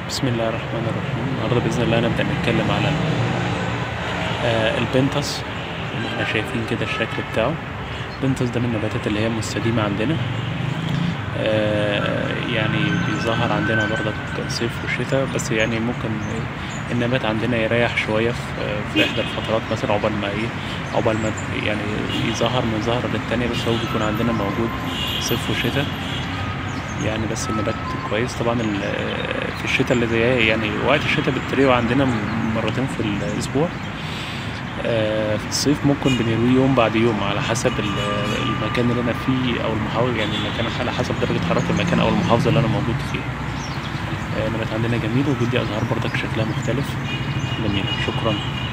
بسم الله الرحمن الرحيم النهارده بإذن الله نبدأ نتكلم على آه، البنتس اللي احنا شايفين كده الشكل بتاعه البنتس ده من النباتات اللي هي مستديمة عندنا آه، يعني بيظهر عندنا برضك صيف وشتاء بس يعني ممكن النبات عندنا يريح شوية في في إحدى الفترات مثلا عقبال ما إيه عقبال ما يعني يظهر من زهرة للتانية بس هو بيكون عندنا موجود صيف وشتاء يعني بس النبات كويس طبعا ال- في الشتاء اللي زي يعني وقت الشتاء بترويه عندنا مرتين في الأسبوع آه، في الصيف ممكن بنرويه يوم بعد يوم على حسب ال- المكان اللي أنا فيه أو المحافظة يعني المكان على حسب درجة حرارة المكان أو المحافظة اللي أنا موجود فيها آه، النبات عندنا جميل وبيدي أزهار برضك شكلها مختلف جميل شكرا